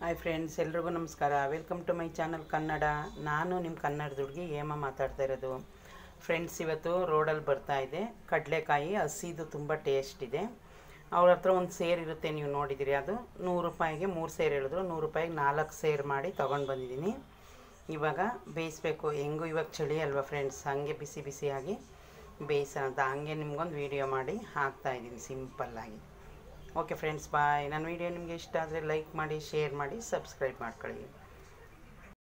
hi friends ಎಲ್ರಿಗೂ ನಮಸ್ಕಾರ welcome to my channel Kannada ನಾನು ನಿಮ್ಮ ಕನ್ನಡದ ಹುಡುಗಿ ಹೇಮ ಮಾತಾಡ್ತಾ ಇರೋದು ಫ್ರೆಂಡ್ಸ್ ಇವತ್ತು ರೋಡಲ್ಲಿ ಬರ್ತಾ ಇದೆ ಕಡಲೆಕಾಯಿ ಹಸಿದು ತುಂಬ ಟೇಸ್ಟ್ ಇದೆ ಅವ್ರ ಹತ್ರ ಒಂದು ಸೇರ್ ಇರುತ್ತೆ ನೀವು ನೋಡಿದಿರಿ ಅದು ನೂರು ರೂಪಾಯಿಗೆ ಮೂರು ಸೇರು ಹೇಳಿದ್ರು ನೂರು ರೂಪಾಯಿಗೆ ನಾಲ್ಕು ಸೇರು ಮಾಡಿ ತೊಗೊಂಡು ಬಂದಿದ್ದೀನಿ ಇವಾಗ ಬೇಯಿಸ್ಬೇಕು ಹೆಂಗೂ ಇವಾಗ ಚಳಿ ಅಲ್ವಾ ಫ್ರೆಂಡ್ಸ್ ಹಾಗೆ ಬಿಸಿ ಬಿಸಿಯಾಗಿ ಬೇಯಿಸೋಣ ಅಂತ ಹಂಗೆ ನಿಮ್ಗೊಂದು ವೀಡಿಯೋ ಮಾಡಿ ಹಾಕ್ತಾಯಿದ್ದೀನಿ ಸಿಂಪಲ್ಲಾಗಿ ಓಕೆ ಫ್ರೆಂಡ್ಸ್ ಬಾಯ್ ನನ್ನ ವೀಡಿಯೋ ನಿಮಗೆ ಇಷ್ಟ ಆದರೆ ಲೈಕ್ ಮಾಡಿ ಶೇರ್ ಮಾಡಿ ಸಬ್ಸ್ಕ್ರೈಬ್ ಮಾಡ್ಕೊಳ್ಳಿ